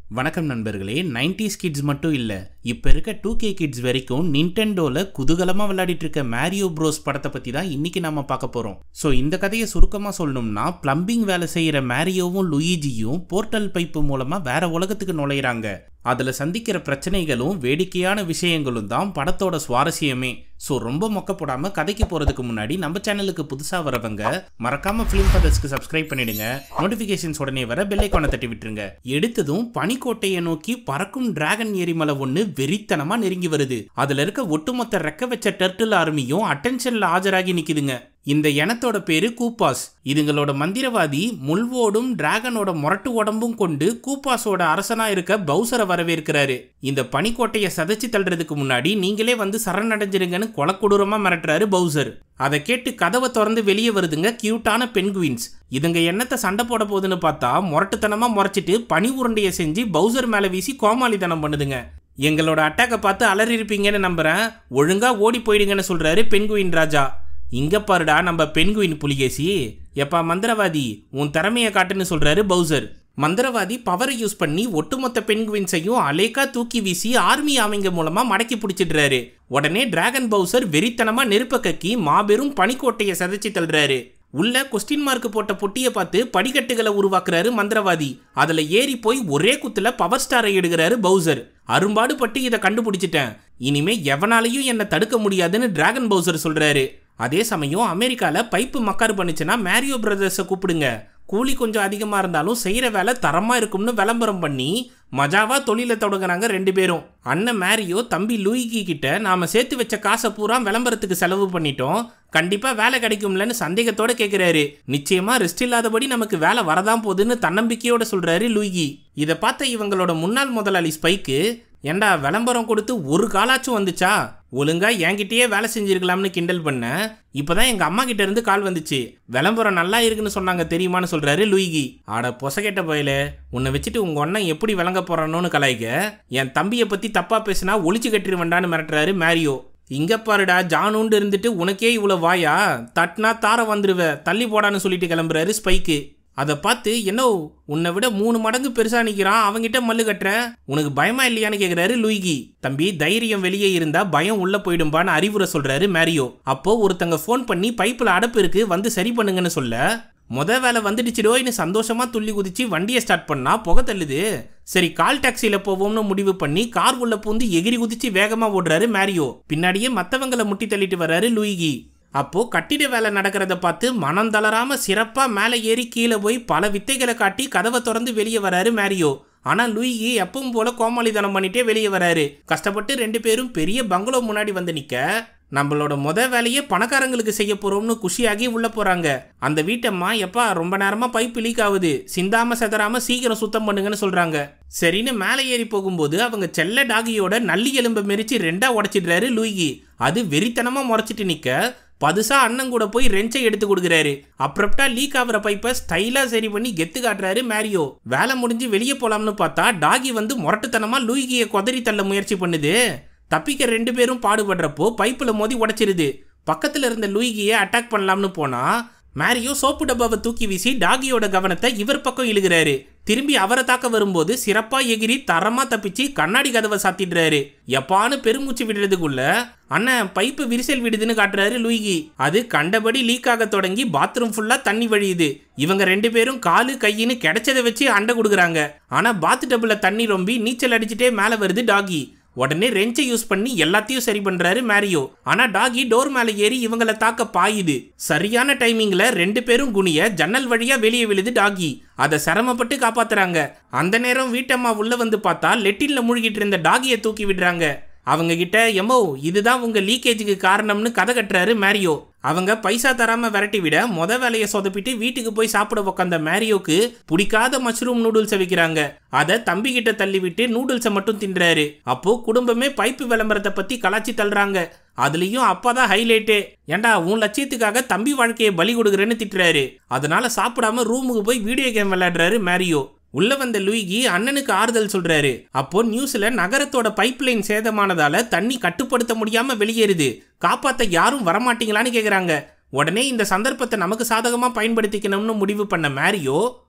வணக்கம் நண்பர்களே 90s kids மட்டும் இல்லை இப்போ இருக்க டூ கே கிட்ஸ் வரைக்கும் நிண்டெண்டோவில் குதூகலமாக விளையாடிட்டு இருக்க மேரியோ ப்ரோஸ் படத்தை பற்றி தான் இன்னைக்கு நாம பார்க்க போகிறோம் ஸோ இந்த கதையை சுருக்கமாக சொல்லணும்னா பிளம்பிங் வேலை செய்கிற மேரியோவும் லுயிஜியும் போர்ட்டல் பைப்பு மூலமாக வேற உலகத்துக்கு நுழையிறாங்க அதில் சந்திக்கிற பிரச்சனைகளும் வேடிக்கையான விஷயங்களும் தான் படத்தோட சுவாரஸ்யமே ஸோ ரொம்ப மொக்க போடாமல் கதைக்கு போகிறதுக்கு முன்னாடி நம்ம சேனலுக்கு புதுசாக வரவங்க மறக்காம ஃபிலிம் ஃபதர்ஸ்க்கு சப்ஸ்கிரைப் பண்ணிடுங்க நோட்டிஃபிகேஷன்ஸ் உடனே வர பெல்லைக்கான தட்டி விட்டுருங்க எடுத்ததும் பனிக்கோட்டையை நோக்கி பறக்கும் டிராகன் எரிமலை ஒன்று வெறித்தனமா நெருங்கி வருது அதுல இருக்க ஒட்டுமொத்த ரெக்க வச்ச டர்ட்டில் ஆர்மியும் அட்டென்ஷன்ல ஆஜராகி நிக்குதுங்க இந்த இனத்தோட பேரு கூப்பாஸ் இதுங்களோட மந்திரவாதி முள்வோடும் டிராகனோட முரட்டு உடம்பும் கொண்டு கூப்பாஸோட அரசனா இருக்க பவுசரை வரவேற்கிறாரு இந்த பனிக்கோட்டையை சதைச்சு தள்ளுறதுக்கு முன்னாடி நீங்களே வந்து சரணடைஞ்சிருங்கன்னு கொலக்கொடூரமா மிரட்டுறாரு பவுசர் அதை கேட்டு கதவை திறந்து வெளியே வருதுங்க கியூட்டான பென்குயின்ஸ் இதுங்க என்னத்தை சண்டை போட போகுதுன்னு பார்த்தா முரட்டுத்தனமா முறைச்சிட்டு பனி உருண்டையை செஞ்சு பவுசர் மேல வீசி கோமாளித்தனம் பண்ணுதுங்க எங்களோட அட்டாக்கை பார்த்து அலறி இருப்பீங்கன்னு நம்புறேன் ஒழுங்கா ஓடி போயிடுங்கன்னு சொல்றாரு பென்குயின் ராஜா இங்க பாருடா நம்ம பென்குயின் புலிகேசி எப்பா மந்திரவாதி உன் திறமையை காட்டுன்னு சொல்றாரு பவுசர் மந்திரவாதி பவரை யூஸ் பண்ணி ஒட்டுமொத்த பென்குவின்ஸையும் அலேக்கா தூக்கி வீசி ஆர்மி ஆமைங்க மூலமா மடக்கி பிடிச்சிடுறாரு உடனே டிராகன் பவுசர் வெறித்தனமா நெருப்ப கக்கி மாபெரும் பனிக்கோட்டையை சதைச்சு தள்ளுறாரு உள்ள கொஸ்டின் மார்க் போட்ட பொட்டியை பார்த்து படிக்கட்டுகளை உருவாக்குறாரு மந்திரவாதி அதுல ஏறி போய் ஒரே குத்துல பவர் ஸ்டாரை எடுக்கிறாரு பவுசர் அரும்பாடு பட்டு இதை கண்டுபிடிச்சிட்டேன் இனிமே எவனாலையும் என்னை தடுக்க முடியாதுன்னு டிராகன் பவுசர் சொல்றாரு அதே சமயம் அமெரிக்கால பைப்பு மக்கார் பண்ணுச்சுன்னா மேரியோ பிரதர்ஸை கூப்பிடுங்க கூலி கொஞ்சம் அதிகமாக இருந்தாலும் செய்கிற வேலை தரமாக இருக்கும்னு விளம்பரம் பண்ணி மஜாவா தொழிலை தொடங்குறாங்க ரெண்டு பேரும் அண்ணன் மேரியோ தம்பி லூயிகி கிட்ட நாம சேர்த்து வச்ச காசை பூரா விளம்பரத்துக்கு செலவு பண்ணிட்டோம் கண்டிப்பா வேலை கிடைக்கும்லன்னு சந்தேகத்தோட கேட்கிறாரு நிச்சயமா ரெஸ்ட் இல்லாதபடி நமக்கு வேலை வரதான் போகுதுன்னு தன்னம்பிக்கையோட சொல்றாரு லூயிகி இதை பார்த்த இவங்களோட முன்னாள் முதலாளி ஸ்பைக்கு ஏண்டா விளம்பரம் கொடுத்து ஒரு காலாச்சும் வந்துச்சா ஒழுங்கா என்கிட்டயே வேலை செஞ்சிருக்கலாம்னு கிண்டல் பண்ண இப்பதான் எங்க அம்மா கிட்ட இருந்து கால் வந்துச்சு விளம்பரம் நல்லா இருக்குன்னு சொன்னாங்க தெரியுமான்னு சொல்றாரு லூயிகி ஆட பொசகெட்ட போயில உன்னை வச்சுட்டு உங்க அண்ணன் எப்படி விளங்க போறானோன்னு கலாய்க்க என் தம்பியை பத்தி தப்பா பேசினா ஒளிச்சு கட்டிருவேண்டான்னு மிரட்டுறாரு மேரியோ இங்க பாருடா ஜானுண்டு இருந்துட்டு உனக்கே இவ்வளோ வாயா தட்னா தார வந்துருவ தள்ளி போடான்னு சொல்லிட்டு கிளம்புறாரு ஸ்பைக்கு அதை பார்த்து என்ன உன்னை விட மூணு மடங்கு பெருசா நிக்கிறான் அவங்கிட்ட மல்லு கட்டுற உனக்கு பயமா இல்லையான்னு கேக்குறாரு லூயிகி தம்பி தைரியம் வெளியே இருந்தா பயம் உள்ள போயிடும்பான்னு அறிவுரை சொல்றாரு மேரியோ அப்போ ஒருத்தங்க ஃபோன் பண்ணி பைப்புல அடப்பு இருக்கு வந்து சரி பண்ணுங்கன்னு சொல்ல முத வேலை வந்துடுச்சிடோன்னு சந்தோஷமா துள்ளி குதிச்சு வண்டியை ஸ்டார்ட் பண்ணா புகை தள்ளுது சரி கால் டாக்ஸில போவோம்னு முடிவு பண்ணி கார் உள்ள பூந்து எகிரி குதிச்சு வேகமா ஓடுறாரு மேரியோ பின்னாடியே மத்தவங்களை முட்டி தள்ளிட்டு வர்றாரு லூயிகி அப்போ கட்டிட வேலை நடக்கிறத பார்த்து மனம் தளராம சிறப்பா மேலே ஏறி கீழே போய் பல வித்தைகளை காட்டி கதவை திறந்து வெளியே வராரு மேரியோ ஆனா லூயி எப்பவும் போல கோமாளித்தனம் பண்ணிட்டே வெளியே வராரு கஷ்டப்பட்டு ரெண்டு பேரும் பெரிய பங்களோ முன்னாடி வந்து நிக்க நம்மளோட முத வேலையே பணக்காரங்களுக்கு செய்ய போறோம்னு குஷியாகி உள்ள போறாங்க அந்த வீட்டம்மா எப்பா ரொம்ப நேரமா பைப் லீக் ஆகுது சிந்தாம செதறாம சீக்கிரம் சுத்தம் பண்ணுங்கன்னு சொல்றாங்க சரின்னு மேலே ஏறி போகும்போது அவங்க செல்ல டாகியோட நல்லி எலும்பை மெரிச்சு ரெண்டா உடைச்சிடுறாரு லூயி அது வெறித்தனமா முறைச்சிட்டு நிக்க பதுசா அண்ணன் கூட போய் ரெஞ்சை எடுத்து கொடுக்குறாரு அப்புறப்டா லீக் ஆகிற பைப்பை ஸ்டைலா சரி பண்ணி கெத்து காட்டுறாரு மேரியோ வேலை முடிஞ்சு வெளியே போலாம்னு பார்த்தா டாகி வந்து முரட்டுத்தனமா லூயிகியை கொதறி தள்ள முயற்சி பண்ணுது தப்பிக்க ரெண்டு பேரும் பாடுபடுறப்போ பைப்பில் மோதி உடைச்சிருது பக்கத்தில் இருந்த லூயிகியை அட்டாக் பண்ணலாம்னு போனா மேரியோ சோப்பு டப்பாவை தூக்கி வீசி டாகியோட கவனத்தை இவர் பக்கம் இழுகிறாரு திரும்பி அவரை தாக்க வரும்போது சிறப்பா எகிரி தரமா தப்பிச்சு கண்ணாடி கதவை சாத்திடுறாரு எப்பான்னு பெருமூச்சு விடுறதுக்குள்ள அண்ணன் பைப்பு விரிசல் விடுதுன்னு காட்டுறாரு லூயிகி அது கண்டபடி லீக் ஆக தொடங்கி பாத்ரூம் ஃபுல்லா தண்ணி வழியுது இவங்க ரெண்டு பேரும் காலு கையின்னு கிடைச்சதை வச்சு அண்டை கொடுக்குறாங்க ஆனா பாத் டப்புல தண்ணி ரொம்பி நீச்சல் அடிச்சுட்டே மேலே வருது டாகி உடனே ரெஞ்சை யூஸ் பண்ணி எல்லாத்தையும் சரி பண்றாரு மேரியோ ஆனா டாகி டோர் மேல ஏறி இவங்கள தாக்க பாயுது சரியான டைமிங்ல ரெண்டு பேரும் குனிய ஜன்னல் வழியா வெளியே விழுது டாகி அதை சிரமப்பட்டு காப்பாத்துறாங்க அந்த நேரம் வீட்டம்மா உள்ள வந்து பார்த்தா லெட்டின்ல மூழ்கிட்டு இருந்த டாகியை தூக்கி விடுறாங்க அவங்க கிட்ட எம்மோ இதுதான் உங்க லீக்கேஜுக்கு காரணம்னு கதை கட்டுறாரு மேரியோ அவங்க பைசா தராம விரட்டி விட மொத வேலையை சொதப்பிட்டு வீட்டுக்கு போய் சாப்பிட உட்காந்த மேரியோக்கு பிடிக்காத மஷ்ரூம் நூடுல்ஸை வைக்கிறாங்க அதை தம்பி கிட்ட தள்ளி விட்டு நூடுல்ஸை மட்டும் தின்றாரு அப்போ குடும்பமே பைப்பு விளம்பரத்தை பத்தி கலாச்சி தள்ளுறாங்க அதுலயும் அப்பதான் ஹைலைட்டே ஏண்டா உன் லட்சியத்துக்காக தம்பி வாழ்க்கையை பலி கொடுக்குறேன்னு திட்டுறாரு அதனால சாப்பிடாம ரூமுக்கு போய் வீடியோ கேம் விளையாடுறாரு மேரியோ உள்ள வந்த லூயிகி அண்ணனுக்கு ஆறுதல் சொல்றாரு அப்போ நியூஸ்ல நகரத்தோட பைப்லைன் சேதமானதால தண்ணி கட்டுப்படுத்த முடியாம வெளியேறுது காப்பாத்த யாரும் வரமாட்டீங்களான்னு கேக்குறாங்க உடனே இந்த சந்தர்ப்பத்தை நமக்கு சாதகமா பயன்படுத்திக்கணும்னு முடிவு பண்ண மேரியோ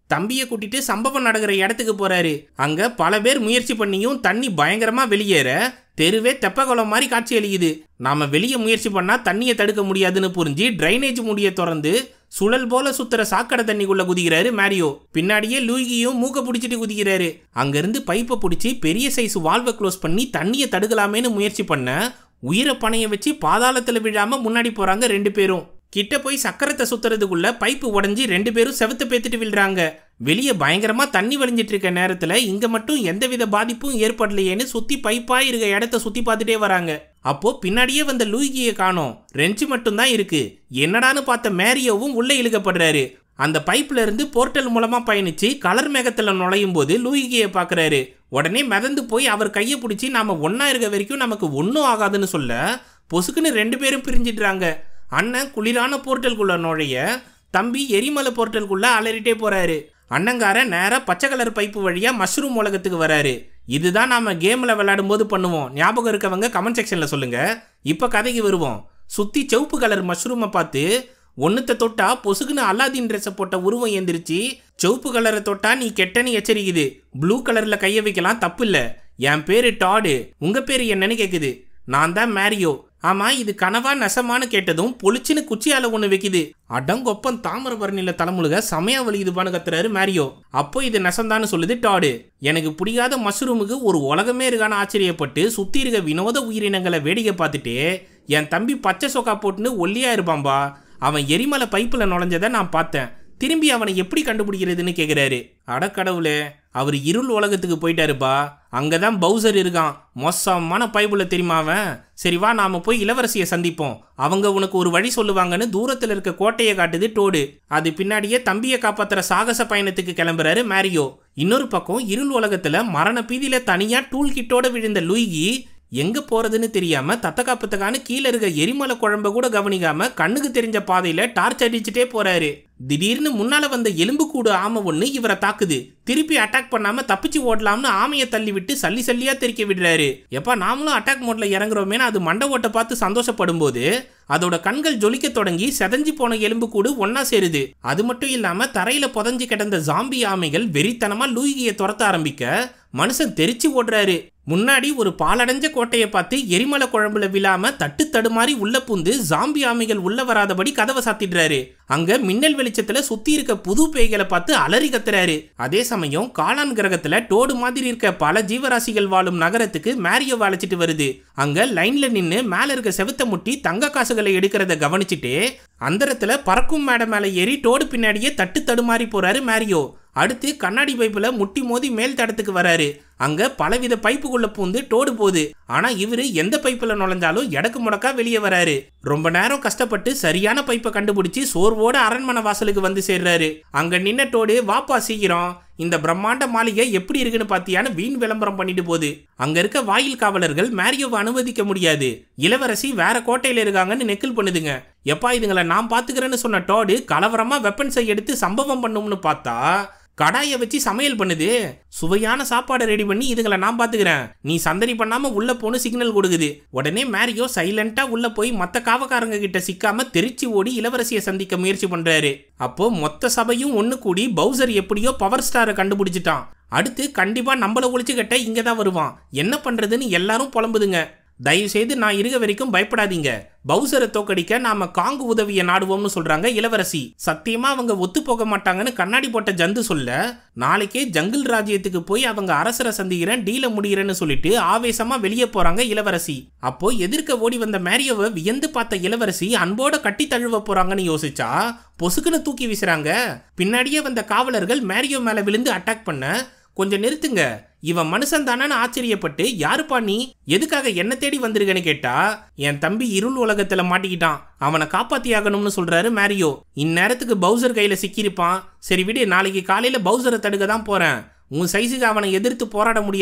தம்பியை கூட்டிட்டு சம்பவம் நடக்கிற இடத்துக்கு போறாரு அங்க பல பேர் முயற்சி பண்ணியும் தண்ணி பயங்கரமா வெளியேற தெருவே தெப்பகுளம் மாதிரி காட்சி அளிக்குது நாம வெளியே முயற்சி பண்ணா தண்ணியை தடுக்க முடியாதுன்னு புரிஞ்சு டிரைனேஜ் முடிய திறந்து சுழல் போல சுத்துற சாக்கடை தண்ணிக்குள்ள குதிக்கிறாரு மேரியோ பின்னாடியே லூயிகியும் மூக்க பிடிச்சிட்டு குதிக்கிறாரு அங்கிருந்து பைப்பை பிடிச்சி பெரிய சைஸ் வால்வை க்ளோஸ் பண்ணி தண்ணியை தடுக்கலாமேன்னு முயற்சி பண்ண உயிரை பணைய வச்சு பாதாளத்துல விழாம முன்னாடி போறாங்க ரெண்டு பேரும் கிட்ட போய் சக்கரத்தை சுத்துறதுக்குள்ள பைப்பு உடஞ்சி ரெண்டு பேரும் செவத்த பேத்துட்டு விழுறாங்க வெளியே பயங்கரமா தண்ணி வழிஞ்சிட்டு இருக்க நேரத்துல இங்க மட்டும் எந்தவித பாதிப்பும் ஏற்படலையேன்னு சுத்தி பைப்பா இருக்க இடத்த சுத்தி பார்த்துட்டே வராங்க அப்போ பின்னாடியே வந்த லூயிகியை காணோம் ரெஞ்சு மட்டும்தான் இருக்கு என்னடான்னு பார்த்த மேரியோவும் உள்ள இழுக்கப்படுறாரு அந்த பைப்ல இருந்து போர்ட்டல் மூலமா பயணிச்சு கலர் மேகத்துல நுழையும் போது லூயிகியை பாக்குறாரு உடனே மிதந்து போய் அவர் கையை பிடிச்சி நாம ஒன்னா இருக்க வரைக்கும் நமக்கு ஒன்றும் ஆகாதுன்னு சொல்ல பொசுக்குன்னு ரெண்டு பேரும் பிரிஞ்சிடுறாங்க அண்ணன் குளிரான போர்ட்டலுக்குள்ள நுழைய தம்பி எரிமலை போர்ட்டலுக்குள்ள அலறிட்டே போறாரு அண்ணங்காரன் நேராக பச்சை கலர் பைப்பு வழியா மஷ்ரூம் உலகத்துக்கு வராரு இதுதான் நாம கேம்ல விளையாடும் போது பண்ணுவோம் ஞாபகம் இருக்கவங்க கமெண்ட் செக்ஷன்ல சொல்லுங்க இப்ப கதைக்கு வருவோம் சுத்தி செவப்பு கலர் மஷ்ரூமை பார்த்து ஒன்னுத்த தொட்டா பொசுக்குன்னு அல்லாதீன் ட்ரெஸ்ஸை போட்ட உருவம் எந்திரிச்சு செவப்பு கலரை தொட்டா நீ கெட்டன்னு எச்சரிக்குது ப்ளூ கலர்ல கைய வைக்கலாம் தப்பு இல்ல என் பேரு டாடு உங்க பேரு என்னன்னு கேக்குது நான் தான் மேரியோ ஆமா இது கனவா நெசமான்னு கேட்டதும் பொலிச்சுன்னு குச்சியால ஒண்ணு வைக்குது அடங்கொப்பம் தாமிரபரணியில தலைமுழுக சமயா வலிக்குதுப்பான்னு கத்துறாரு மேரியோ அப்போ இது நெசந்தான்னு சொல்லுது டாடு எனக்கு பிடிக்காத மஷ்ரூமுக்கு ஒரு உலகமே இருக்கான்னு ஆச்சரியப்பட்டு சுத்தி இருக்க வினோத உயிரினங்களை வேடிக்கை பார்த்துட்டு என் தம்பி பச்சை சொக்கா போட்டுன்னு ஒல்லியா இருப்பான்பா அவன் எரிமலை பைப்புல நுழைஞ்சதை நான் பார்த்தேன் திரும்பி அவனை எப்படி கண்டுபிடிக்கிறதுன்னு கேட்குறாரு அடக்கடவுளே அவர் இருள் உலகத்துக்கு போயிட்டாருப்பா அங்கதான் பவுசர் இருக்கான் மோசமான பைப்புல தெரியுமா அவன் சரி வா நாம போய் இளவரசியை சந்திப்போம் அவங்க உனக்கு ஒரு வழி சொல்லுவாங்கன்னு தூரத்துல இருக்க கோட்டையை காட்டுது டோடு அது பின்னாடியே தம்பியை காப்பாத்துற சாகச பயணத்துக்கு கிளம்புறாரு மேரியோ இன்னொரு பக்கம் இருள் உலகத்துல மரண பீதியில தனியா டூல் கிட்டோட விழுந்த லூயிகி எங்க போறதுன்னு தெரியாம தத்தக்காப்பத்தக்கான்னு கீழே இருக்க எரிமலை குழம்ப கூட கவனிக்காம கண்ணுக்கு தெரிஞ்ச பாதையில டார்ச் அடிச்சுட்டே போறாரு திடீர்னு முன்னால வந்த எலும்புக்கூடு ஆமை ஒண்ணு இவரை தாக்குது திருப்பி அட்டாக் பண்ணாம தப்பிச்சு ஓடலாம்னு ஆமையை தள்ளி விட்டு சல்லி சல்லியா தெரிக்க விடுறாரு எப்பா நாமளும் அட்டாக் மோட்ல இறங்குறோமேனு அது மண்டை ஓட்டை பார்த்து சந்தோஷப்படும் போது அதோட கண்கள் ஜொலிக்க தொடங்கி செதஞ்சு போன எலும்புக்கூடு ஒன்னா சேருது அது மட்டும் இல்லாம தரையில புதஞ்சு கிடந்த ஜாம்பி ஆமைகள் வெறித்தனமா லூயிகியை துரத்த ஆரம்பிக்க மனுஷன் தெரிச்சு ஓடுறாரு முன்னாடி ஒரு பாலடைஞ்ச கோட்டையை பார்த்து எரிமலை குழம்புல விழாம தட்டு தடுமாறி உள்ள பூந்து ஜாம்பி ஆமைகள் உள்ள வராதபடி கதவை சாத்திடுறாரு அங்க மின்னல் வெளிச்சத்துல சுத்தி இருக்க புது பேய்களை பார்த்து அலறி கத்துறாரு அதே சமயம் காளான் கிரகத்துல டோடு மாதிரி இருக்க பல ஜீவராசிகள் வாழும் நகரத்துக்கு மேரியோ அழைச்சிட்டு வருது அங்க லைன்ல நின்னு மேல இருக்க செவுத்த முட்டி தங்க காசுகளை எடுக்கிறத கவனிச்சுட்டு அந்தரத்துல பறக்கும் மேடை மேல ஏறி டோடு பின்னாடியே தட்டு தடுமாறி போறாரு மேரியோ அடுத்து கண்ணாடி பைப்புல முட்டி மோதி மேல் தடத்துக்கு வராரு அங்க பலவித பைப்புக்குள்ள பூந்து டோடு போகுது ஆனா இவரு எந்த பைப்புல நுழைஞ்சாலும் எடக்கு முடக்கா வெளியே வராரு ரொம்ப நேரம் கஷ்டப்பட்டு சரியான பைப்பை கண்டுபிடிச்சு சோர்வோட அரண்மனை வாசலுக்கு வந்து சேர்றாரு அங்க நின்ன டோடு வாப்பா சீக்கிரம் இந்த பிரம்மாண்ட மாளிகை எப்படி இருக்குன்னு பாத்தியான்னு வீண் விளம்பரம் பண்ணிட்டு போகுது அங்க இருக்க வாயில் காவலர்கள் மேரியோவை அனுமதிக்க முடியாது இளவரசி வேற கோட்டையில இருக்காங்கன்னு நெக்கில் பண்ணுதுங்க எப்பா இதுங்களை நான் பாத்துக்கிறேன்னு சொன்ன டோடு கலவரமா வெப்பன்ஸை எடுத்து சம்பவம் பண்ணும்னு பார்த்தா கடாயை வச்சு சமையல் பண்ணுது சுவையான சாப்பாடை ரெடி பண்ணி இதுங்களை நான் பாத்துக்கிறேன் நீ சந்தடி பண்ணாம உள்ள போன்னு சிக்னல் கொடுக்குது உடனே மேரியோ சைலண்டா உள்ள போய் மத்த காவக்காரங்க கிட்ட சிக்காம தெரிச்சு ஓடி இளவரசியை சந்திக்க முயற்சி பண்றாரு அப்போ மொத்த சபையும் ஒண்ணு கூடி பவுசர் எப்படியோ பவர் ஸ்டாரை கண்டுபிடிச்சிட்டான் அடுத்து கண்டிப்பா நம்மள ஒழிச்சு கட்ட இங்க தான் வருவான் என்ன பண்றதுன்னு எல்லாரும் புலம்புதுங்க தயவு செய்து நான் இருக்க வரைக்கும் பயப்படாதீங்க பவுசரை தோக்கடிக்க நாம காங்கு உதவியை நாடுவோம்னு சொல்றாங்க இளவரசி சத்தியமா அவங்க ஒத்து போக மாட்டாங்கன்னு கண்ணாடி போட்ட ஜந்து சொல்ல நாளைக்கே ஜங்கிள் ராஜ்யத்துக்கு போய் அவங்க அரசரை சந்திக்கிறேன் டீல முடிகிறேன்னு சொல்லிட்டு ஆவேசமா வெளியே போறாங்க இளவரசி அப்போ எதிர்க்க ஓடி வந்த மேரியோவை வியந்து பார்த்த இளவரசி அன்போட கட்டி தழுவ போறாங்கன்னு யோசிச்சா பொசுக்குன்னு தூக்கி வீசுறாங்க பின்னாடியே வந்த காவலர்கள் மேரியோ மேல விழுந்து அட்டாக் பண்ண கொஞ்சம் நிறுத்துங்க இவன் மனுஷன் தானு ஆச்சரியப்பட்டு யாருப்பா நீ எதுக்காக என்ன தேடி வந்திருக்கன்னு கேட்டா என் தம்பி இருள் உலகத்துல மாட்டிக்கிட்டான் அவனை காப்பாத்தியாகணும்னு சொல்றாரு மேரியோ இந்நேரத்துக்கு பவுசர் கையில சிக்கியிருப்பான் சரி விடு நாளைக்கு காலையில பவுசரை தடுக்க தான் போறேன் உன் சைஸுக்கு அவனை எதிர்த்து போராட முடியாது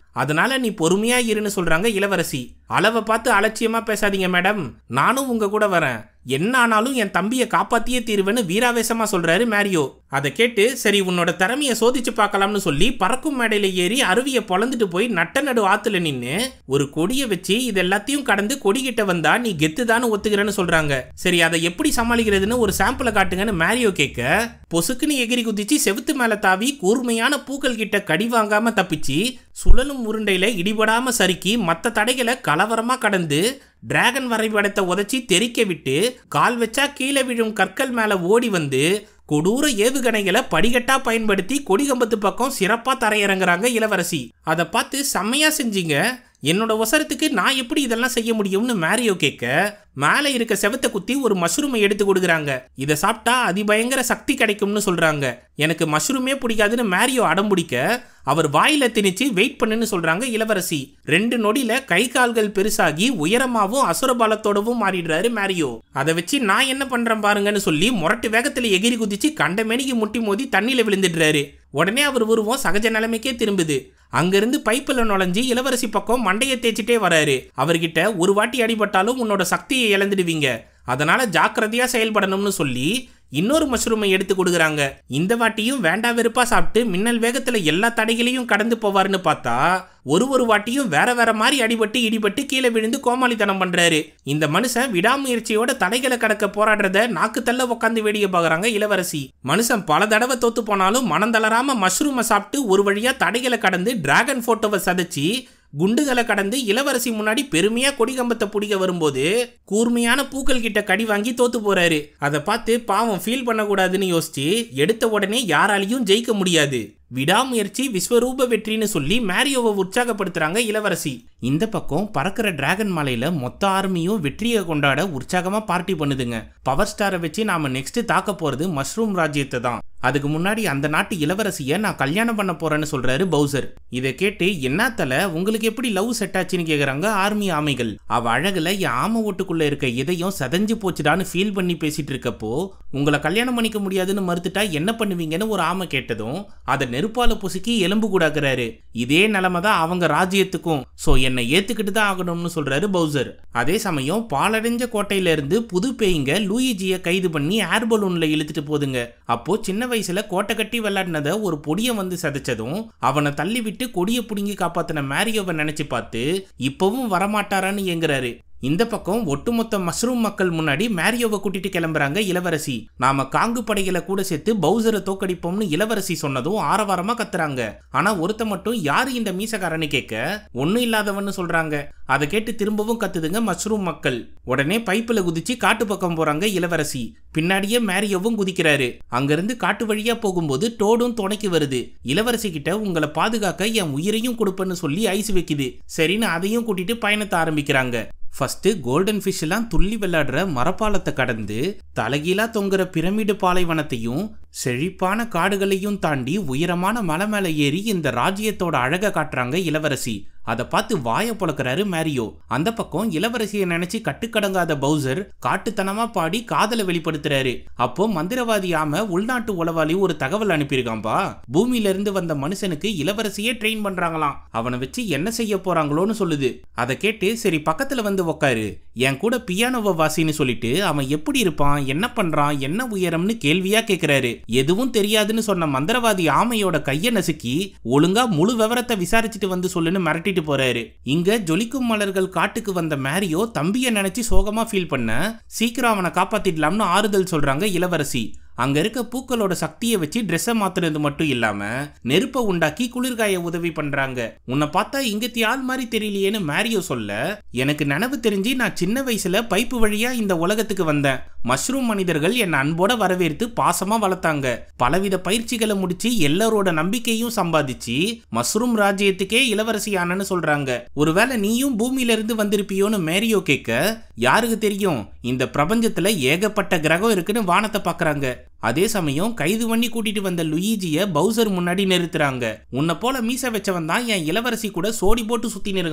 அதனால நீ பொறுமையா இருன்னு சொல்றாங்க இளவரசி அளவை பார்த்து அலட்சியமா பேசாதீங்க மேடம் நானும் உங்க கூட வரேன் என்ன ஆனாலும் என் தம்பியை காப்பாத்தியே தீருவேன்னு வீராவேசமா சொல்றாரு மேரியோ அதை கேட்டு சரி உன்னோட திறமைய சோதிச்சு பார்க்கலாம்னு சொல்லி பறக்கும் மேடையில ஏறி அருவியை பொழந்துட்டு போய் நட்ட நடு ஆத்துல நின்னு ஒரு கொடியை வச்சு இது எல்லாத்தையும் கடந்து கொடி கிட்ட வந்தா நீ கெத்துதான்னு ஒத்துக்கிறேன்னு சொல்றாங்க சரி அதை எப்படி சமாளிக்கிறதுன்னு ஒரு சாம்பிளை காட்டுங்கன்னு மேரியோ கேட்க பொசுக்குன்னு எகிரி குதிச்சு செவுத்து மேல தாவி கூர்மையான பூக்கள் கிட்ட கடி வாங்காம தப்பிச்சு சுழலும் உருண்டையில இடிபடாம சறுக்கி மத்த தடைகளை கலவரமா கடந்து டிராகன் வரைபடத்தை உதைச்சி தெறிக்க விட்டு கால் வச்சா கீழே விழும் கற்கள் மேல ஓடி வந்து கொடூர ஏவுகணைகளை படிகட்டா பயன்படுத்தி கொடிகம்பத்து பக்கம் சிறப்பா தரையிறங்குறாங்க இளவரசி அதை பார்த்து செம்மையா செஞ்சீங்க என்னோட ஒசரத்துக்கு நான் எப்படி இதெல்லாம் செய்ய முடியும்னு மேரியோ கேட்க மேலே இருக்க செவத்தை குத்தி ஒரு மஷ்ரூமை எடுத்து கொடுக்குறாங்க இதை சாப்பிட்டா அதிபயங்கர சக்தி கிடைக்கும்னு சொல்றாங்க எனக்கு மஷ்ரூமே பிடிக்காதுன்னு மேரியோ அடம் பிடிக்க அவர் வாயில திணிச்சு வெயிட் பண்ணுன்னு சொல்றாங்க இளவரசி ரெண்டு நொடியில கை கால்கள் பெருசாகி உயரமாவும் அசுர பலத்தோடவும் மாறிடுறாரு மேரியோ அதை வச்சு நான் என்ன பண்றேன் பாருங்கன்னு சொல்லி முரட்டு வேகத்துல எகிரி குதிச்சு கண்ட மேனிக்கு முட்டி மோதி தண்ணியில விழுந்துடுறாரு உடனே அவர் உருவம் சகஜ நிலைமைக்கே திரும்புது அங்கிருந்து பைப்பில் நுழைஞ்சு இளவரசி பக்கம் மண்டையை தேய்ச்சிட்டே வராரு அவர்கிட்ட ஒரு வாட்டி அடிபட்டாலும் உன்னோட சக்தியை இழந்துடுவீங்க அதனால ஜாக்கிரதையா செயல்படணும்னு சொல்லி இன்னொரு மஷ்ரூமை எடுத்து கொடுக்குறாங்க இந்த வாட்டியும் வேண்டா வெறுப்பா சாப்பிட்டு மின்னல் வேகத்துல எல்லா தடைகளையும் கடந்து போவாருன்னு பார்த்தா ஒரு ஒரு வாட்டியும் வேற வேற மாதிரி அடிபட்டு இடிபட்டு கீழே விழுந்து கோமாளித்தனம் பண்றாரு இந்த மனுஷன் விடாமுயற்சியோட தடைகளை கடக்க போராடுறத நாக்கு தள்ள உட்காந்து வேடிக்கை பார்க்கறாங்க இளவரசி மனுஷன் பல தடவை தோத்து போனாலும் மனம் தளராம மஷ்ரூமை சாப்பிட்டு ஒரு வழியா தடைகளை கடந்து டிராகன் போட்டோவை சதைச்சி குண்டுகளை கடந்து இளவரசி முன்னாடி பெருமையா கொடிகம்பத்தை பிடிக்க வரும்போது கூர்மையான பூக்கள் கிட்ட கடி வாங்கி தோத்து போறாரு அதை பார்த்து பாவம் ஃபீல் பண்ணக்கூடாதுன்னு யோசிச்சு எடுத்த உடனே யாராலையும் ஜெயிக்க முடியாது விடாமுயற்சி விஸ்வரூப வெற்றின்னு சொல்லி மேரியோவை உற்சாகப்படுத்துறாங்க இளவரசி இந்த பக்கம் பறக்கிற டிராகன் மலையில மொத்த ஆர்மியும் வெற்றியை கொண்டாட உற்சாகமா பார்ட்டி பண்ணுதுங்க பவர் ஸ்டாரை வச்சு நாம நெக்ஸ்ட் தாக்க போறது மஷ்ரூம் ராஜ்யத்தை தான் அதுக்கு முன்னாடி அந்த நாட்டு இளவரசியை நான் கல்யாணம் பண்ண போறேன்னு சொல்றாரு பவுசர் இதை கேட்டு என்னத்தல உங்களுக்கு எப்படி லவ் செட் ஆச்சுன்னு கேக்குறாங்க ஆர்மி ஆமைகள் அவ அழகுல என் ஆம ஓட்டுக்குள்ள இருக்க இதயம் சதஞ்சு போச்சுடான்னு ஃபீல் பண்ணி பேசிட்டு இருக்கப்போ உங்களை கல்யாணம் பண்ணிக்க முடியாதுன்னு மறுத்துட்டா என்ன பண்ணுவீங்கன்னு ஒரு ஆமை கேட்டதும் அதை நெருப்பால பொசுக்கி எலும்பு கூடாக்குறாரு இதே நிலைமை தான் அவங்க ராஜ்யத்துக்கும் சோ என்னை ஏத்துக்கிட்டு தான் ஆகணும்னு சொல்றாரு பவுசர் அதே சமயம் பாலடைஞ்ச கோட்டையில இருந்து புது பேய்ங்க லூயிஜியை கைது பண்ணி ஏர் பலூன்ல இழுத்துட்டு போதுங்க அப்போ சின்ன வயசுல கோட்டை கட்டி விளையாடினத ஒரு பொடியை வந்து சதைச்சதும் அவனை தள்ளி விட்டு கொடியை புடுங்கி காப்பாத்தின மேரியோவை நினைச்சு பார்த்து இப்பவும் வரமாட்டாரான்னு ஏங்குறாரு இந்த பக்கம் ஒட்டுமொத்த மஷ்ரூம் மக்கள் முன்னாடி மேரியோவை கூட்டிட்டு கிளம்புறாங்க இளவரசி நாம காங்கு படைகளை கூட சேர்த்து பவுசரை தோக்கடிப்போம்னு இளவரசி சொன்னதும் ஆரவாரமா கத்துறாங்க ஆனா ஒருத்த மட்டும் யாரு இந்த மீசக்காரன்னு கேட்க ஒண்ணும் இல்லாதவன்னு சொல்றாங்க அதை கேட்டு திரும்பவும் கத்துதுங்க மஷ்ரூம் மக்கள் உடனே பைப்புல குதிச்சு காட்டு பக்கம் போறாங்க இளவரசி பின்னாடியே மேரியோவும் குதிக்கிறாரு அங்கிருந்து காட்டு வழியா போகும்போது டோடும் துணைக்கு வருது இளவரசி கிட்ட உங்களை பாதுகாக்க என் உயிரையும் கொடுப்பேன்னு சொல்லி ஐஸ் வைக்குது சரின்னு அதையும் கூட்டிட்டு பயணத்தை ஆரம்பிக்கிறாங்க ஃபர்ஸ்ட் கோல்டன் ஃபிஷ் எல்லாம் துள்ளி விளையாடுற மரப்பாலத்தை கடந்து தலைகீழா தொங்குற பிரமிடு பாலைவனத்தையும் செழிப்பான காடுகளையும் தாண்டி உயரமான மலை மேலே ஏறி இந்த ராஜ்யத்தோட அழகை காட்டுறாங்க இளவரசி அதை பார்த்து வாய பொளக்குறாரு மேரியோ அந்த பக்கம் இளவரசியை நினைச்சு கட்டுக்கடங்காத பவுசர் காட்டுத்தனமா பாடி காதலை வெளிப்படுத்துறாரு அப்போ மந்திரவாதி ஆம உள்நாட்டு உளவாளி ஒரு தகவல் அனுப்பியிருக்காம்பா பூமியில இருந்து வந்த மனுஷனுக்கு இளவரசியே ட்ரெயின் பண்றாங்களாம் அவனை வச்சு என்ன செய்ய போறாங்களோன்னு சொல்லுது அதை கேட்டு சரி பக்கத்துல வந்து உக்காரு என் கூட பியானோவை வாசின்னு சொல்லிட்டு அவன் எப்படி இருப்பான் என்ன பண்றான் என்ன உயரம்னு கேள்வியா கேக்குறாரு எதுவும் தெரியாதுன்னு சொன்ன மந்திரவாதி ஆமையோட கைய நசுக்கி ஒழுங்கா முழு விவரத்தை விசாரிச்சுட்டு வந்து சொல்லுன்னு மிரட்டிட்டு போறாரு இங்க ஜொலிக்கும் மலர்கள் காட்டுக்கு வந்த மேரியோ தம்பிய நினைச்சு சோகமா ஃபீல் பண்ண சீக்கிரம் அவனை காப்பாத்திடலாம்னு ஆறுதல் சொல்றாங்க இளவரசி அங்க இருக்க பூக்களோட சக்தியை வச்சு ட்ரெஸ்ஸை மாத்துறது மட்டும் இல்லாம நெருப்பை உண்டாக்கி குளிர்காய உதவி பண்றாங்க உன்னை பார்த்தா இங்கத்தி ஆள் மாதிரி தெரியலையேன்னு மேரியோ சொல்ல எனக்கு நினைவு தெரிஞ்சு நான் சின்ன வயசுல பைப்பு வழியா இந்த உலகத்துக்கு வந்தேன் மஷ்ரூம் மனிதர்கள் என்னை அன்போட வரவேற்று பாசமா வளர்த்தாங்க பலவித பயிற்சிகளை முடிச்சு எல்லாரோட நம்பிக்கையும் சம்பாதிச்சு மஷ்ரூம் ராஜ்யத்துக்கே இளவரசி ஆனன்னு சொல்றாங்க ஒருவேளை நீயும் பூமியில இருந்து வந்திருப்பியோன்னு மேரியோ கேட்க யாருக்கு தெரியும் இந்த பிரபஞ்சத்துல ஏகப்பட்ட கிரகம் இருக்குன்னு வானத்தை பாக்குறாங்க அதே சமயம் கைது பண்ணி கூட்டிட்டு வந்த லுயிஜிய பவுசர் முன்னாடி நிறுத்துறாங்க உன்னை போல மீச வச்சவன் தான் என் இளவரசி கூட சோடி போட்டு சுத்தின்னு இருக்கான்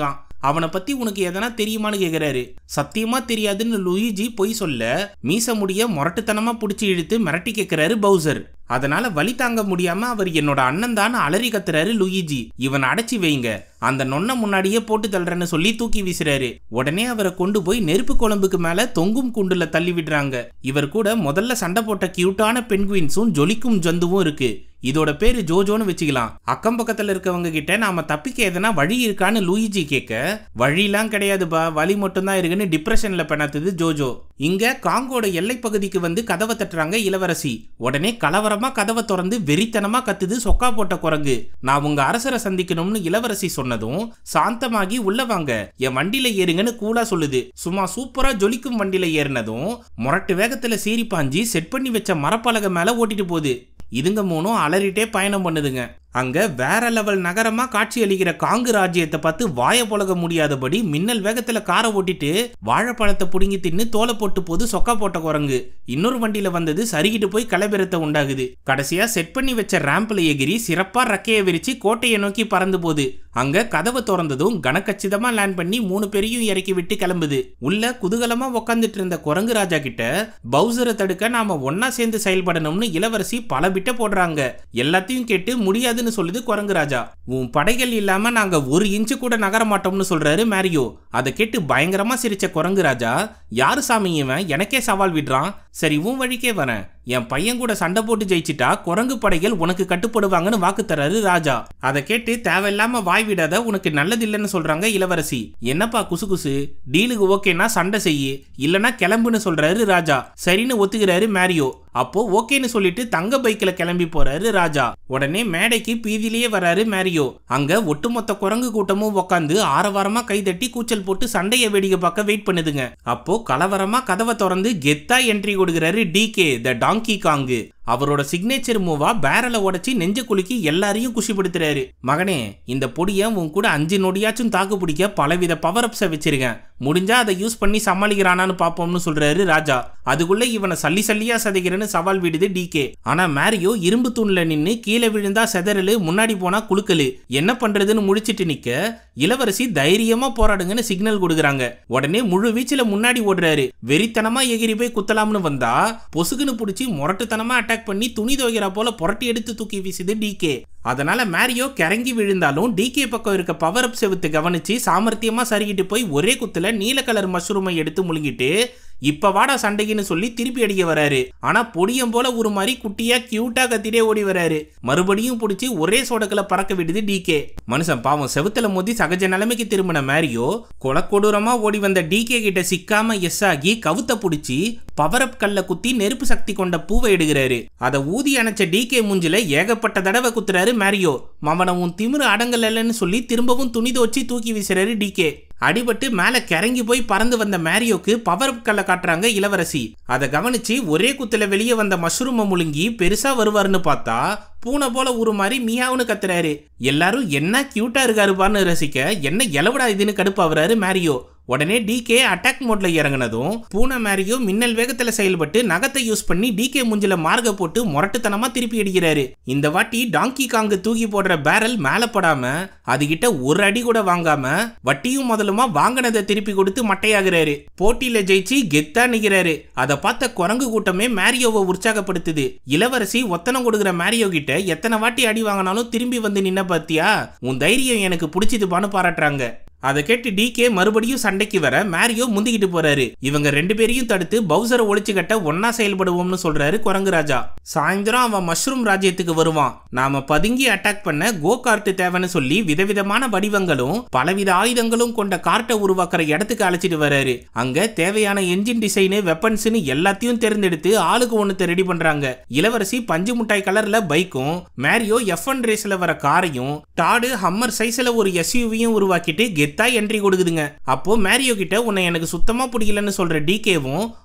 அவனை பத்தி உனக்கு எதனா தெரியுமான்னு கேக்குறாரு சத்தியமா தெரியாதுன்னு லூயிஜி பொய் சொல்ல மீச முடிய முரட்டுத்தனமா புடிச்சு இழுத்து மிரட்டி கேக்குறாரு பவுசர் அதனால வலி தாங்க முடியாம அவர் என்னோட அண்ணன் தான் அலறி கத்துறாரு லூயிஜி இவன் அடைச்சி வைங்க அந்த நொன்ன முன்னாடியே போட்டு தள்ளுறேன்னு சொல்லி தூக்கி வீசுறாரு உடனே அவரை கொண்டு போய் நெருப்பு குழம்புக்கு மேல தொங்கும் குண்டுல தள்ளி விடுறாங்க இவர் கூட முதல்ல சண்டை போட்ட கியூட்டான பென்குயின்ஸும் ஜொலிக்கும் ஜந்துவும் இருக்கு இதோட பேரு ஜோஜோன்னு வச்சுக்கலாம் அக்கம் பக்கத்துல இருக்கவங்க கிட்ட நாம தப்பிக்க எதனா வழி இருக்கான்னு லூயிஜி கேட்க வழிலாம் கிடையாதுப்பா வழி மட்டும்தான் இருக்குன்னு டிப்ரெஷன்ல பெணத்துது ஜோஜோ இங்க காங்கோட எல்லை பகுதிக்கு வந்து கதவை தட்டுறாங்க இளவரசி உடனே கலவரமா கதவை திறந்து வெறித்தனமா கத்துது சொக்கா போட்ட குரங்கு நான் உங்க அரசரை சந்திக்கணும்னு இளவரசி சொன்னதும் சாந்தமாகி உள்ள வாங்க என் வண்டியில ஏறுங்கன்னு கூலா சொல்லுது சும்மா சூப்பரா ஜொலிக்கும் வண்டியில ஏறினதும் முரட்டு வேகத்துல சீறி பாஞ்சி செட் பண்ணி வச்ச மரப்பலகை மேல ஓட்டிட்டு போகுது இதுங்க மூணும் அலறிட்டே பயணம் பண்ணுதுங்க அங்க வேற லெவல் நகரமா காட்சி அளிக்கிற காங்கு ராஜ்யத்தை பார்த்து வாய பொழக முடியாதபடி மின்னல் வேகத்துல காரை ஓட்டிட்டு வாழைப்பழத்தை புடுங்கி தின்னு தோலை போட்டு போது சொக்கா போட்ட குரங்கு இன்னொரு வண்டியில வந்தது சருகிட்டு போய் கலபெரத்தை உண்டாகுது கடைசியா செட் பண்ணி வச்ச ரேம்ப்ல எகிரி சிறப்பா ரெக்கையை விரிச்சு கோட்டையை நோக்கி பறந்து போகுது அங்க கதவை திறந்ததும் கனக்கச்சிதமா லேண்ட் பண்ணி மூணு பேரையும் இறக்கி விட்டு கிளம்புது உள்ள குதூகலமா உக்காந்துட்டு இருந்த குரங்கு ராஜா கிட்ட பவுசரை தடுக்க நாம ஒன்னா சேர்ந்து செயல்படணும்னு இளவரசி பல பிட்ட போடுறாங்க எல்லாத்தையும் கேட்டு முடியாதுன்னு சொல்லுது குரங்கு ராஜா உன் படைகள் இல்லாம நாங்க ஒரு இன்ச்சு கூட நகர மாட்டோம்னு சொல்றாரு மேரியோ அதை கேட்டு பயங்கரமா சிரிச்ச குரங்கு ராஜா யாரு சாமி இவன் எனக்கே சவால் விடுறான் சரி உன் வழிக்கே வரேன் என் பையன் கூட சண்டை போட்டு ஜெயிச்சிட்டா குரங்கு படைகள் உனக்கு கட்டுப்படுவாங்கன்னு வாக்கு தராரு ராஜா அதை கேட்டு தேவையில்லாம வாய் விடாத உனக்கு நல்லதில்லைன்னு சொல்றாங்க இளவரசி என்னப்பா குசு குசு டீலுக்கு ஓகேனா சண்டை செய்யு இல்லனா கிளம்புன்னு சொல்றாரு ராஜா சரின்னு ஒத்துக்கிறாரு மேரியோ அப்போ ஓகேன்னு சொல்லிட்டு தங்க பைக்ல கிளம்பி போறாரு ராஜா உடனே மேடைக்கு பீதியிலேயே வராரு மேரியோ அங்க ஒட்டுமொத்த குரங்கு கூட்டமும் உக்காந்து ஆரவாரமா கைதட்டி கூச்சல் போட்டு சண்டையை வேடிக்கை பார்க்க வெயிட் பண்ணுதுங்க அப்போ கலவரமா கதவை திறந்து கெத்தா என்ட்ரி கொடுக்கிறாரு டிகே த டாங்கி காங்கு அவரோட சிக்னேச்சர் மூவா பேரலை உடைச்சி நெஞ்ச குலுக்கி எல்லாரையும் குஷிப்படுத்துறாரு மகனே இந்த பொடிய உன் கூட அஞ்சு நொடியாச்சும் தாக்கு பிடிக்க பலவித பவர் அப்ஸை வச்சிருக்கேன் முடிஞ்சா அதை யூஸ் பண்ணி சமாளிக்கிறானான்னு பாப்போம்னு சொல்றாரு ராஜா அதுக்குள்ள இவனை சல்லி சல்லியா சதைக்கிறேன்னு சவால் விடுது டிகே ஆனா மேரியோ இரும்பு தூண்ல நின்னு கீழே விழுந்தா செதறலு முன்னாடி போனா குலுக்கலு என்ன பண்றதுன்னு முழிச்சிட்டு நிக்க இளவரசி தைரியமா போராடுங்கன்னு சிக்னல் கொடுக்குறாங்க உடனே முழு வீச்சுல முன்னாடி ஓடுறாரு வெறித்தனமா எகிரி போய் குத்தலாம்னு வந்தா பொசுகுன்னு புடிச்சு முரட்டுத்தனமா அட்டாக் பண்ணி துணி துவைக்கிறா போல புரட்டி எடுத்து தூக்கி வீசுது டிகே அதனால மேரியோ கிறங்கி விழுந்தாலும் டிகே பக்கம் இருக்க பவர் அப் செவுத்து கவனிச்சு சாமர்த்தியமா சருகிட்டு போய் ஒரே குத்துல நீல கலர் மஷ்ரூமை எடுத்து முழுங்கிட்டு இப்ப வாடா சண்டைக்குன்னு சொல்லி திருப்பி அடிக்க வராரு ஆனா பொடியம் போல ஒரு மாதிரி குட்டியா கியூட்டா கத்திட்டே ஓடி வராரு மறுபடியும் புடிச்சு ஒரே சோடக்குல பறக்க விடுது டிகே மனுஷன் பாவம் செவுத்துல மோதி சகஜ நிலைமைக்கு திரும்பின மேரியோ கொலக்கொடூரமா ஓடி வந்த டிகே கிட்ட சிக்காம எஸ் ஆகி கவுத்த புடிச்சு பவர் அப் கல்ல குத்தி நெருப்பு சக்தி கொண்ட பூவை எடுக்கிறாரு அதை ஊதி அணைச்ச டிகே மூஞ்சில ஏகப்பட்ட தடவை குத்துறாரு மேரியோ மவன உன் திமிரு அடங்கலன்னு சொல்லி திரும்பவும் துணி துவச்சி தூக்கி வீசுறாரு டிகே அடிபட்டு மேல கிறங்கி போய் பறந்து வந்த மேரியோக்கு பவர் அப் கல்ல காட்டுறாங்க இளவரசி அதை கவனிச்சு ஒரே குத்துல வெளியே வந்த மஷ்ரூமை முழுங்கி பெருசா வருவாருன்னு பார்த்தா பூனை போல ஒரு மாதிரி மியாவுன்னு கத்துறாரு எல்லாரும் என்ன கியூட்டா இருக்காருப்பான்னு ரசிக்க என்ன எலவடா இதுன்னு கடுப்பாவுறாரு மேரியோ உடனே டிகே அட்டாக் மோட்ல இறங்குனதும் பூனை மேரியோ மின்னல் வேகத்துல செயல்பட்டு நகத்தை யூஸ் பண்ணி டிகே முஞ்சில மார்க போட்டு முரட்டுத்தனமா திருப்பி அடிக்கிறாரு இந்த வாட்டி டாங்கி காங்கு தூக்கி போடுற பேரல் மேல படாம அதுகிட்ட ஒரு அடி கூட வாங்காம வட்டியும் முதலுமா வாங்கினதை திருப்பி கொடுத்து மட்டையாகிறாரு போட்டியில ஜெயிச்சு கெத்தா நிக்கிறாரு அதை பார்த்த குரங்கு கூட்டமே மேரியோவை உற்சாகப்படுத்துது இளவரசி ஒத்தனம் கொடுக்குற மேரியோ கிட்ட எத்தனை வாட்டி அடி வாங்கினாலும் திரும்பி வந்து நின்ன பாத்தியா உன் தைரியம் எனக்கு பிடிச்சதுப்பான்னு பாராட்டுறாங்க அதை கேட்டு டிகே மறுபடியும் சண்டைக்கு வர மேரியோ முந்திக்கிட்டு போறாரு இவங்க ரெண்டு பேரையும் தடுத்து பவுசரை ஒழிச்சு கட்ட ஒன்னா செயல்படுவோம்னு சொல்றாரு குரங்கு ராஜா சாயந்தரம் அவன் மஷ்ரூம் ராஜ்யத்துக்கு வருவான் நாம பதுங்கி அட்டாக் பண்ண கோ கார்ட் தேவைன்னு சொல்லி விதவிதமான வடிவங்களும் பலவித ஆயுதங்களும் கொண்ட கார்ட்டை உருவாக்குற இடத்துக்கு அழைச்சிட்டு வராரு அங்க தேவையான என்ஜின் டிசைனு வெப்பன்ஸ்னு எல்லாத்தையும் தேர்ந்தெடுத்து ஆளுக்கு ஒண்ணுத்த ரெடி பண்றாங்க இளவரசி பஞ்சு முட்டாய் கலர்ல பைக்கும் மேரியோ எஃப் ஒன் ரேஸ்ல வர காரையும் டாடு ஹம்மர் சைஸ்ல ஒரு எஸ்யூவியும் உருவாக்கிட்டு கெத்தா என்ட்ரி கொடுக்குதுங்க அப்போ மேரியோ கிட்ட உன்னை எனக்கு சுத்தமா பிடிக்கலன்னு சொல்ற டிகேவும்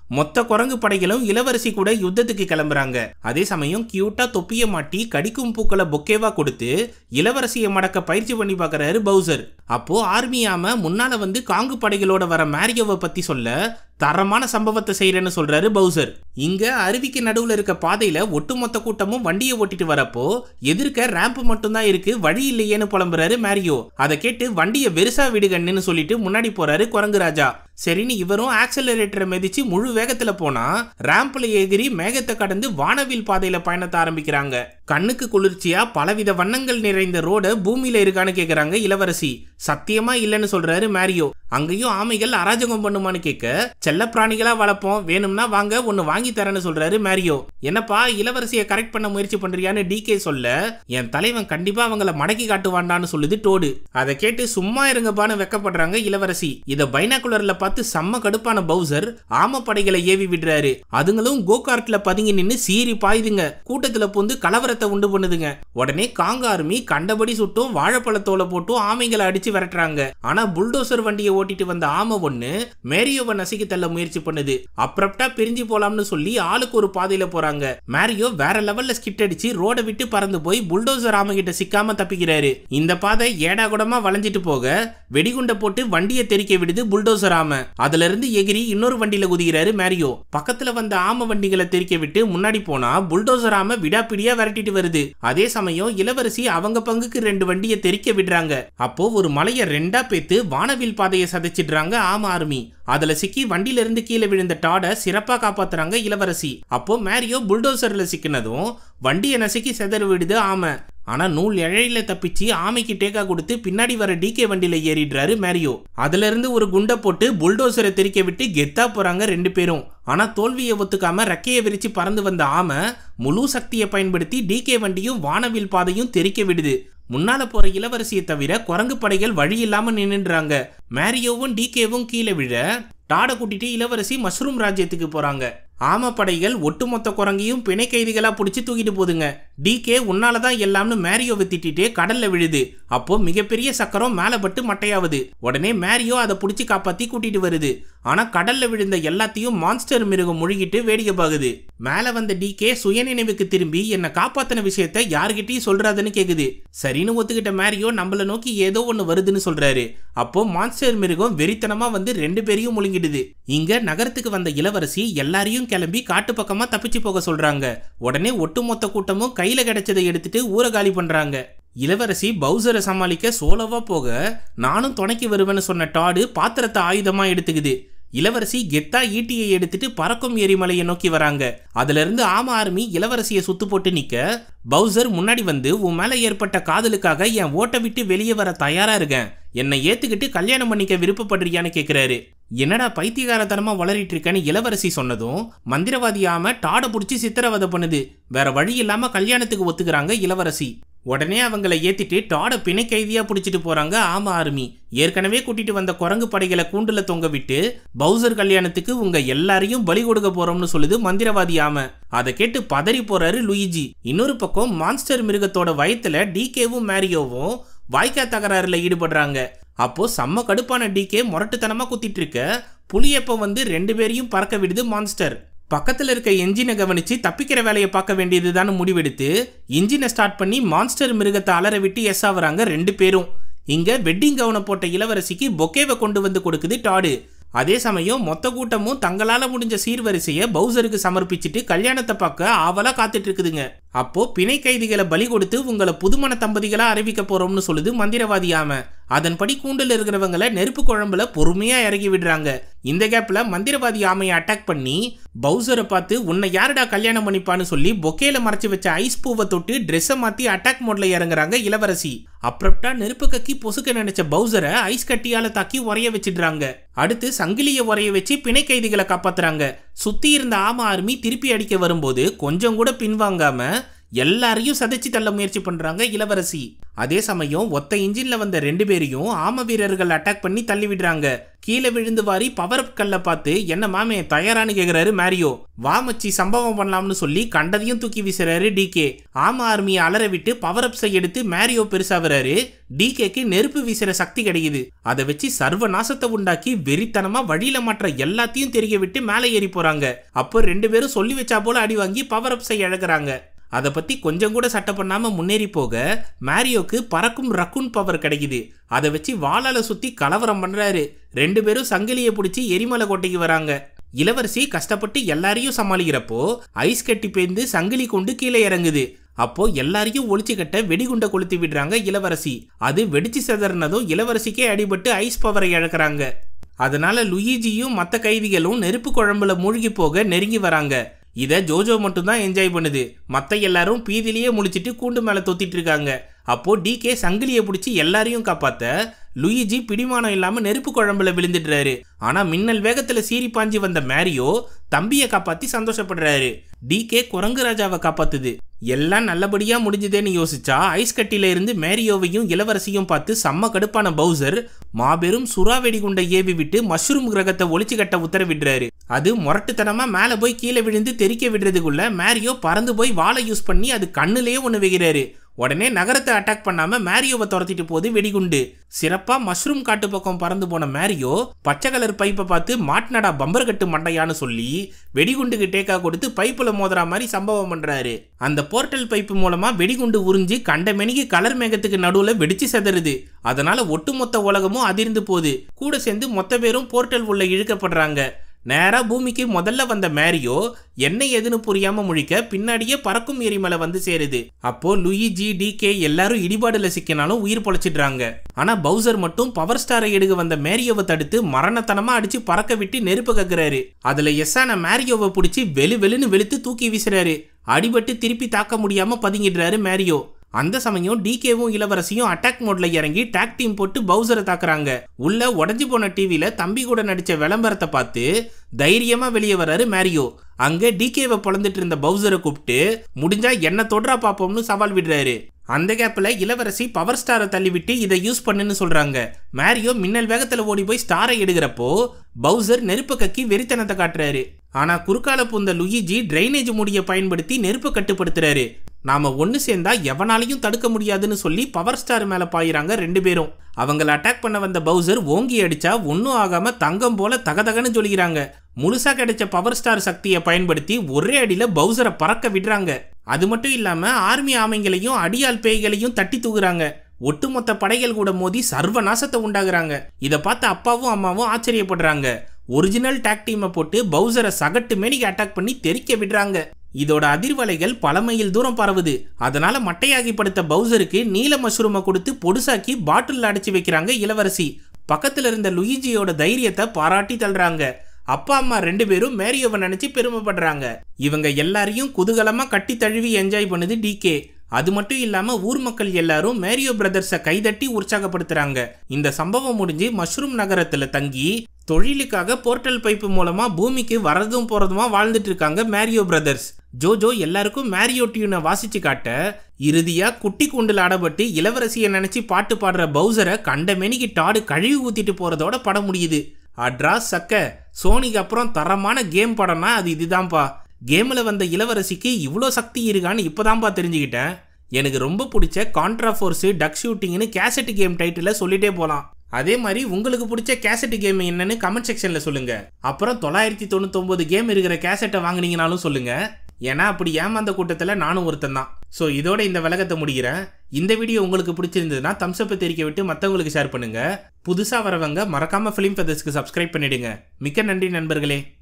மொத்த குரங்கு படைகளும் இளவரசி கூட யுத்தத்துக்கு கிளம்புறாங்க அதே சமயம் கியூட்டா தொப்பிய மாட்டி கடிக்கும் பூக்களை பொக்கேவா கொடுத்து இளவரசியை மடக்க பயிற்சி பண்ணி பார்க்கறாரு பவுசர் அப்போ ஆர்மியாம முன்னால வந்து காங்கு படைகளோட வர மேரியோவை பத்தி சொல்ல தரமான சம்பவத்தை செய்யறேன்னு சொல்றாரு பவுசர் இங்க அருவிக்கு நடுவுல இருக்க பாதையில ஒட்டுமொத்த கூட்டமும் வண்டியை ஓட்டிட்டு வரப்போ எதிர்க்க ரேம்ப் மட்டும்தான் இருக்கு வழி இல்லையேன்னு புலம்புறாரு மேரியோ அதை கேட்டு வண்டியை வெறுசா விடுகண்ணுன்னு சொல்லிட்டு முன்னாடி போறாரு குரங்கு ராஜா சரின்னு இவரும் ஆக்சலரேட்டரை மிதிச்சு முழு வேகத்துல போனா ரேம்ப்ல எகிரி மேகத்தை கடந்து வானவில் பாதையில பயணத்தை ஆரம்பிக்கிறாங்க கண்ணுக்கு குளிர்ச்சியா பலவித வண்ணங்கள் நிறைந்த ரோட பூமியில இருக்கான்னு கேக்குறாங்க இளவரசி சத்தியமா இல்லைன்னு சொல்றாரு மேரியோ அங்கேயும் ஆமைகள் அராஜகம் பண்ணுமான்னு கேட்க செல்ல பிராணிகளா வளர்ப்போம் வேணும்னா வாங்க ஒன்னு வாங்கி தரேன்னு சொல்றாரு மேரியோ என்னப்பா இளவரசியை கரெக்ட் பண்ண முயற்சி பண்றியான்னு டிகே சொல்ல என் தலைவன் கண்டிப்பா அவங்கள மடக்கி காட்டுவான்டான்னு சொல்லுது டோடு அதை கேட்டு சும்மா இருங்கப்பான்னு வெக்கப்படுறாங்க இளவரசி இத பைனாகுலர்ல பார்த்து செம்ம கடுப்பான பவுசர் ஆம படைகளை ஏவி விடுறாரு அதுங்களும் கோ கார்ட்ல பதுங்கி நின்னு சீறி பாயுதுங்க கூட்டத்துல புந்து கலவரத்தை உண்டு பண்ணுதுங்க உடனே காங்க ஆர்மி கண்டபடி சுட்டும் வாழைப்பழத்தோலை போட்டும் ஆமைங்களை அடிச்சு விரட்டுறாங்க ஆனா புல்டோசர் வண்டியை ஓட்டிட்டு வந்த ஆமை ஒண்ணு மேரியோவை நசுக்கி தள்ள முயற்சி பண்ணுது அப்ரப்டா பிரிஞ்சு போலாம்னு சொல்லி ஆளுக்கு ஒரு பாதையில போறாங்க மேரியோ வேற லெவல்ல ஸ்கிட் அடிச்சு ரோட விட்டு பறந்து போய் புல்டோசர் ஆமை கிட்ட சிக்காம தப்பிக்கிறாரு இந்த பாதை ஏடா கூடமா வளைஞ்சிட்டு போக வெடிகுண்டை போட்டு வண்டியை தெறிக்க விடுது புல்டோசர் ஆமை அதுல இருந்து எகிரி இன்னொரு வண்டியில குதிக்கிறாரு மேரியோ பக்கத்துல வந்த ஆம வண்டிகளை தெறிக்க விட்டு முன்னாடி போனா புல்டோசர் ஆம விடாப்பிடியா விரட்டிட்டு வருது அதே சமயம் இளவரசி அவங்க பங்குக்கு ரெண்டு வண்டியை தெறிக்க விடுறாங்க அப்போ ஒரு மலையை ரெண்டா பேத்து வானவில் பாதையை சதைச்சிடுறாங்க ஆம ஆர்மி அதுல சிக்கி வண்டியில இருந்து கீழே விழுந்த டாட சிறப்பா காப்பாத்துறாங்க இளவரசி அப்போ மேரியோ புல்டோசர்ல சிக்கினதும் வண்டியை நசுக்கி செதற விடுது ஆம ஆனா நூல் இழையில தப்பிச்சு ஆமைக்கு டேக்கா கொடுத்து பின்னாடி வர டிகே வண்டியில ஏறிடுறாரு மேரியோ அதுல இருந்து ஒரு குண்டை போட்டு புல்டோசரை தெறிக்க விட்டு கெத்தா போறாங்க ரெண்டு பேரும் ஆனா தோல்வியை ஒத்துக்காம ரெக்கையை விரிச்சு பறந்து வந்த ஆமை முழு சக்தியை பயன்படுத்தி டிகே வண்டியும் வானவில் பாதையும் தெறிக்க விடுது முன்னால போற இளவரசியை தவிர குரங்கு படைகள் வழி இல்லாம நின்னுன்றாங்க மேரியோவும் டிகேவும் கீழே விழ டாட கூட்டிட்டு இளவரசி மஷ்ரூம் ராஜ்யத்துக்கு போறாங்க ஆம படைகள் ஒட்டுமொத்த குரங்கையும் பிணை கைதிகளா பிடிச்சி தூக்கிட்டு போதுங்க டிகே உன்னாலதான் எல்லாம்னு மேரியோவை திட்டிட்டு கடல்ல விழுது அப்போ மிகப்பெரிய சக்கரம் மேல பட்டு மட்டையாவுது உடனே மேரியோ அதை பிடிச்சி காப்பாத்தி கூட்டிட்டு வருது ஆனா கடல்ல விழுந்த எல்லாத்தையும் மான்ஸ்டர் மிருகம் முழுகிட்டு வேடிக்கை பாக்குது மேல வந்த டிகே சுயநினைவுக்கு திரும்பி என்னை காப்பாத்தின விஷயத்த யார்கிட்டயும் சொல்றாதுன்னு கேக்குது சரின்னு ஒத்துக்கிட்ட மேரியோ நம்மள நோக்கி ஏதோ ஒண்ணு வருதுன்னு சொல்றாரு அப்போ மான்ஸ்டர் மிருகம் வெறித்தனமா வந்து ரெண்டு பேரையும் முழுங்கிடுது இங்க நகரத்துக்கு வந்த இளவரசி எல்லாரையும் கிளம்பி காட்டு பக்கமா தப்பிச்சு போக சொல்றாங்க உடனே ஒட்டுமொத்த கூட்டமும் கையில கிடைச்சதை எடுத்துட்டு ஊரை காலி பண்றாங்க இளவரசி பவுசரை சமாளிக்க சோலோவா போக நானும் துணைக்கு வருவேன்னு சொன்ன டாடு பாத்திரத்தை ஆயுதமா எடுத்துக்குது இளவரசி கெத்தா ஈட்டியை எடுத்துட்டு பறக்கும் எரிமலையை நோக்கி வராங்க அதுல இருந்து ஆம ஆர்மி இளவரசியை சுத்து போட்டு நிக்க பவுசர் முன்னாடி வந்து உன் மேல ஏற்பட்ட காதலுக்காக என் ஓட்டை விட்டு வெளியே வர தயாரா இருக்கேன் என்னை ஏத்துக்கிட்டு கல்யாணம் பண்ணிக்க விருப்பப்படுறியான்னு கேக்குறாரு என்னடா பைத்தியகாரத்தனமா வளரிட்டு இருக்கேன்னு இளவரசி சொன்னதும் மந்திரவாதி ஆம டாட புடிச்சு சித்திரவதை பண்ணுது வேற வழி இல்லாம கல்யாணத்துக்கு ஒத்துக்கிறாங்க இளவரசி உடனே அவங்கள ஏத்திட்டு டாட பிணை கைதியா பிடிச்சிட்டு போறாங்க ஆம ஆர்மி ஏற்கனவே கூட்டிட்டு வந்த குரங்கு படைகளை கூண்டுல தொங்க விட்டு பவுசர் கல்யாணத்துக்கு உங்க எல்லாரையும் பலி கொடுக்க போறோம்னு சொல்லுது மந்திரவாதி ஆம அதை கேட்டு பதறி போறாரு லுயிஜி இன்னொரு பக்கம் மான்ஸ்டர் மிருகத்தோட வயத்துல டிகேவும் மேரியோவும் வாய்க்கா தகராறுல ஈடுபடுறாங்க அப்போ செம்ம கடுப்பான டிகே முரட்டுத்தனமா குத்திட்டு இருக்க புலியப்ப வந்து ரெண்டு பேரையும் பறக்க விடுது மான்ஸ்டர் பக்கத்துல இருக்க என்ஜினை கவனிச்சு தப்பிக்கிற வேலையை பார்க்க வேண்டியதுதான் முடிவெடுத்து இன்ஜினை ஸ்டார்ட் பண்ணி மான்ஸ்டர் மிருகத்தை அலற விட்டு எஸ் ஆகுறாங்க ரெண்டு பேரும் இங்க வெட்டிங் கவுனை போட்ட இளவரசிக்கு பொக்கேவை கொண்டு வந்து கொடுக்குது டாடு அதே சமயம் மொத்த கூட்டமும் தங்களால முடிஞ்ச சீர்வரிசையை பவுசருக்கு சமர்ப்பிச்சுட்டு கல்யாணத்தை பார்க்க ஆவலா காத்துட்டு இருக்குதுங்க அப்போ பிணை கைதிகளை பலி கொடுத்து உங்களை புதுமண தம்பதிகளா அறிவிக்க போறோம்னு சொல்லுது மந்திரவாதி ஆம அதன்படி கூண்டில் இருக்கிறவங்கள நெருப்பு குழம்புல பொறுமையா இறக்கி விடுறாங்க இந்த கேப்ல மந்திரவாதி ஆமையை அட்டாக் பண்ணி பவுசரை பார்த்து உன்னை யாருடா கல்யாணம் பண்ணிப்பான்னு சொல்லி பொக்கேல மறைச்சு வச்ச ஐஸ் பூவை தொட்டு ட்ரெஸ்ஸை மாத்தி அட்டாக் மோட்ல இறங்குறாங்க இளவரசி அப்புறம்டா நெருப்பு கக்கி பொசுக்க நினைச்ச பவுசரை ஐஸ் கட்டியால தாக்கி உரைய வச்சிடுறாங்க அடுத்து சங்கிலியை உரைய வச்சு பிணை கைதிகளை காப்பாத்துறாங்க சுத்தி இருந்த ஆம ஆர்மி திருப்பி அடிக்க வரும்போது கொஞ்சம் கூட பின்வாங்காம எல்லாரையும் சதைச்சு தள்ள முயற்சி பண்றாங்க இளவரசி அதே சமயம் ஒத்த இன்ஜின்ல வந்த ரெண்டு பேரையும் ஆம வீரர்கள் அட்டாக் பண்ணி தள்ளி விடுறாங்க கீழே விழுந்து வாரி பவர் அப் கல்ல பார்த்து என்ன மாமே தயாரான்னு கேக்குறாரு மேரியோ வா மச்சி சம்பவம் பண்ணலாம்னு சொல்லி கண்டதையும் தூக்கி வீசுறாரு டிகே ஆம ஆர்மியை அலற விட்டு பவர் அப்ஸை எடுத்து மேரியோ பெருசாகிறாரு டிகேக்கு நெருப்பு வீசுற சக்தி கிடைக்குது அதை வச்சு சர்வ நாசத்தை உண்டாக்கி வெறித்தனமா வழியில மாற்ற எல்லாத்தையும் தெரிய விட்டு மேலே ஏறி போறாங்க அப்போ ரெண்டு பேரும் சொல்லி வச்சா போல அடி வாங்கி பவர் அப்ஸை இழக்கிறாங்க அதை பத்தி கொஞ்சம் கூட சட்டை பண்ணாம முன்னேறி போக மேரியோக்கு பறக்கும் ரக்குன் பவர் கிடைக்குது அதை வச்சு வாளால சுத்தி கலவரம் பண்றாரு ரெண்டு பேரும் சங்கிலியை பிடிச்சி எரிமலை கோட்டைக்கு வராங்க இளவரசி கஷ்டப்பட்டு எல்லாரையும் சமாளிக்கிறப்போ ஐஸ் கட்டி பேந்து சங்கிலி கொண்டு கீழே இறங்குது அப்போ எல்லாரையும் ஒளிச்சு கட்ட வெடிகுண்டை கொளுத்தி விடுறாங்க இளவரசி அது வெடிச்சு செதறினதும் இளவரசிக்கே அடிபட்டு ஐஸ் பவரை இழக்கிறாங்க அதனால லுயிஜியும் மற்ற கைதிகளும் நெருப்பு குழம்புல மூழ்கி போக நெருங்கி வராங்க இதை ஜோஜோ மட்டும்தான் என்ஜாய் பண்ணுது மற்ற எல்லாரும் பீதிலேயே முழிச்சிட்டு கூண்டு மேலே தொத்திட்டு இருக்காங்க அப்போ டிகே சங்கிலியை பிடிச்சி எல்லாரையும் காப்பாத்த லுயிஜி பிடிமானம் இல்லாம நெருப்பு குழம்புல விழுந்துடுறாரு ஆனா மின்னல் வேகத்துல சீறி பாஞ்சி வந்த மேரியோ தம்பியை காப்பாத்தி சந்தோஷப்படுறாரு டிகே குரங்கு ராஜாவை காப்பாத்துது எல்லாம் நல்லபடியா முடிஞ்சுதேன்னு யோசிச்சா ஐஸ் கட்டில இருந்து மேரியோவையும் இளவரசியும் பார்த்து செம்ம கடுப்பான பவுசர் மாபெரும் சுறா வெடிகுண்டை ஏவி விட்டு மஷ்ரூம் கிரகத்தை ஒளிச்சு கட்ட உத்தரவிடுறாரு அது முரட்டுத்தனமா மேல போய் கீழே விழுந்து தெறிக்க விடுறதுக்குள்ள மேரியோ பறந்து போய் வாழை யூஸ் பண்ணி அது கண்ணுலயே ஒன்று வைக்கிறாரு உடனே நகரத்தை அட்டாக் பண்ணாம மேரியோவை துரத்திட்டு போகுது வெடிகுண்டு சிறப்பா மஷ்ரூம் காட்டு பக்கம் பறந்து போன மேரியோ பச்சை கலர் பைப்பை பார்த்து மாட்டினடா பம்பர் கட்டு மண்டையான்னு சொல்லி வெடிகுண்டுக்கு டேக்கா கொடுத்து பைப்புல மோதுற மாதிரி சம்பவம் பண்றாரு அந்த போர்ட்டல் பைப்பு மூலமா வெடிகுண்டு உறிஞ்சு கண்ட மெனிக்கு கலர் மேகத்துக்கு நடுவுல வெடிச்சு செதறுது அதனால ஒட்டுமொத்த உலகமும் அதிர்ந்து போகுது கூட சேர்ந்து மொத்த பேரும் போர்ட்டல் உள்ள இழுக்கப்படுறாங்க நேரா பூமிக்கு முதல்ல வந்த மேரியோ என்ன எதுன்னு புரியாம முழிக்க பின்னாடியே பறக்கும் எரிமலை வந்து சேருது அப்போ லுயிஜி டிகே எல்லாரும் இடிபாடுல சிக்கினாலும் உயிர் பொழைச்சிடுறாங்க ஆனா பவுசர் மட்டும் பவர் ஸ்டாரை எடுக்க வந்த மேரியோவை தடுத்து மரணத்தனமா அடிச்சு பறக்க விட்டு நெருப்பு கக்குறாரு அதுல எஸ்ஸான மேரியோவை பிடிச்சி வெளு வெளுன்னு வெளுத்து தூக்கி வீசுறாரு அடிபட்டு திருப்பி தாக்க முடியாம பதுங்கிடுறாரு மேரியோ அந்த சமயம் டிகேவும் இளவரசியும் அட்டாக் மோட்ல இறங்கி டாக் டீம் போட்டு பவுசரை தாக்குறாங்க உள்ள உடஞ்சு போன டிவில தம்பி கூட நடிச்ச விளம்பரத்தை பார்த்து தைரியமா வெளியே வராரு மேரியோ அங்க டிகேவை பொழந்துட்டு இருந்த பவுசரை கூப்பிட்டு முடிஞ்சா என்ன தொடரா பாப்போம்னு சவால் விடுறாரு அந்த கேப்ல இளவரசி பவர் ஸ்டாரை தள்ளிவிட்டு இதை யூஸ் பண்ணுன்னு சொல்றாங்க மேரியோ மின்னல் வேகத்துல ஓடி போய் ஸ்டாரை எடுக்கிறப்போ பவுசர் நெருப்பு கக்கி வெறித்தனத்தை காட்டுறாரு ஆனா குறுக்கால பூந்த லுயிஜி டிரைனேஜ் மூடியை பயன்படுத்தி நெருப்பை கட்டுப்படுத்துறாரு நாம ஒன்று சேர்ந்தா எவனாலையும் தடுக்க முடியாதுன்னு சொல்லி பவர் ஸ்டார் மேல பாயிறாங்க ரெண்டு பேரும் அவங்கள அட்டாக் பண்ண வந்த பவுசர் ஓங்கி அடிச்சா ஒன்றும் ஆகாம தங்கம் போல தகதகன்னு சொல்லிக்கிறாங்க முழுசா கிடைச்ச பவர் ஸ்டார் சக்தியை பயன்படுத்தி ஒரே அடியில பவுசரை பறக்க விடுறாங்க அது மட்டும் இல்லாம ஆர்மி ஆமைங்களையும் அடியால் பேய்களையும் தட்டி தூக்குறாங்க ஒட்டுமொத்த படைகள் கூட மோதி சர்வ நாசத்தை உண்டாகுறாங்க இதை பார்த்து அப்பாவும் அம்மாவும் ஆச்சரியப்படுறாங்க ஒரிஜினல் டாக் டீமை போட்டு பவுசரை சகட்டு மேனிக்கு அட்டாக் பண்ணி தெறிக்க விடுறாங்க இதோட அதிர்வலைகள் பல மைல் தூரம் பரவுது அதனால மட்டையாகி படுத்த பவுசருக்கு நீல மஷ்ரூமை கொடுத்து பொடுசாக்கி பாட்டில் அடைச்சி வைக்கிறாங்க இளவரசி பக்கத்துல இருந்த லுயிஜியோட தைரியத்தை பாராட்டி தள்ளுறாங்க அப்பா அம்மா ரெண்டு பேரும் மேரியோவை நினைச்சு பெருமைப்படுறாங்க இவங்க எல்லாரையும் குதூகலமா கட்டி தழுவி என்ஜாய் பண்ணுது டிகே அது மட்டும் இல்லாம ஊர் மக்கள் எல்லாரும் மேரியோ பிரதர்ஸை கைதட்டி உற்சாகப்படுத்துறாங்க இந்த சம்பவம் முடிஞ்சு மஷ்ரூம் நகரத்துல தங்கி தொழிலுக்காக போர்ட்டல் பைப்பு மூலமா பூமிக்கு வரதும் போறதுமா வாழ்ந்துட்டு இருக்காங்க மேரியோ பிரதர்ஸ் ஜோஜோ எல்லாருக்கும் மேரியோ டியூனை வாசிச்சு காட்ட இறுதியா குட்டி கூண்டில் ஆடப்பட்டு இளவரசியை நினைச்சு பாட்டு பாடுற பவுசரை கண்ட மெனிக்கு டாடு கழுவி ஊத்திட்டு போறதோட படம் முடியுது அட்ரா சக்க சோனிக்கு அப்புறம் தரமான கேம் படம்னா அது இதுதான்ப்பா கேமில் வந்த இளவரசிக்கு இவ்வளோ சக்தி இருக்கான்னு இப்போதான்ப்பா தெரிஞ்சுக்கிட்டேன் எனக்கு ரொம்ப பிடிச்ச கான்ட்ரா ஃபோர்ஸு டக் ஷூட்டிங்னு கேசட் கேம் டைட்டில் சொல்லிட்டே போகலாம் அதே மாதிரி உங்களுக்கு பிடிச்ச கேசட் கேம் என்னன்னு கமெண்ட் செக்ஷனில் சொல்லுங்க அப்புறம் தொள்ளாயிரத்தி தொண்ணூத்தொம்பது கேம் இருக்கிற கேசட்டை வாங்குனீங்கனாலும் சொல்லுங்க ஏன்னா அப்படி ஏமாந்த கூட்டத்தில் நானும் ஒருத்தன் தான் ஸோ இதோட இந்த விளக்கத்தை முடிக்கிறேன் இந்த வீடியோ உங்களுக்கு பிடிச்சிருந்ததுன்னா தம்ஸ்அப்பை தெரிவிக்க விட்டு மற்றவங்களுக்கு ஷேர் பண்ணுங்க புதுசாக வரவங்க மறக்காம ஃபிலிம் ஃபெதர்ஸ்க்கு சப்ஸ்கிரைப் பண்ணிடுங்க மிக்க நன்றி நண்பர்களே